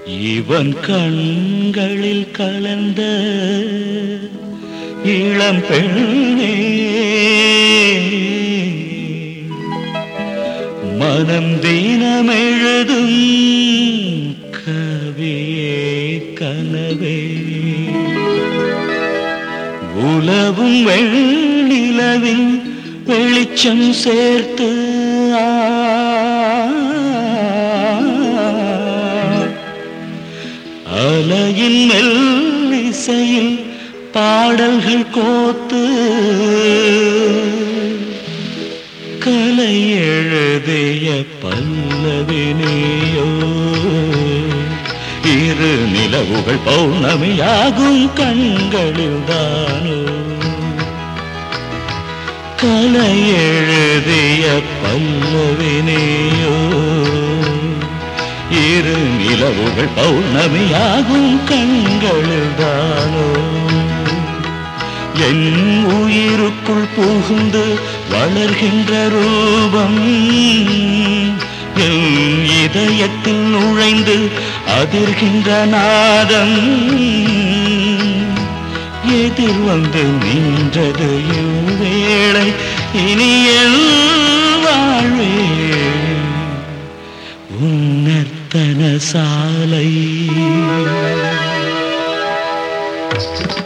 இவன் கண்களில் கலந்த இளம் பெண்ணே மனம் தினம் எழுதும் கவியே கனவே உலவும் வெண்ணிலவில் வெளிச்சம் சேர்த்து ஆ, அலையின் மெல்லிசையில் பாடல்கள் கோத்து கலை எழுதிய பல்லவினியோ இரு நிலவுகள் பௌர்ணமியாகும் கண்களில் தானோ கலை எழுதிய பல்லவினியோ இரு நிலவுகள் பௌர்ணமியாகும் கண்களில் தானோ என் உயிருக்குள் புகுந்து வளர்கின்ற ரூபம் என் இதயத்தில் நுழைந்து அதிர்கின்ற நாதம் எதிர் வந்து நின்றது இவ்வேளை இனியல் வாழ்வே உன்னர்த்தன சாலை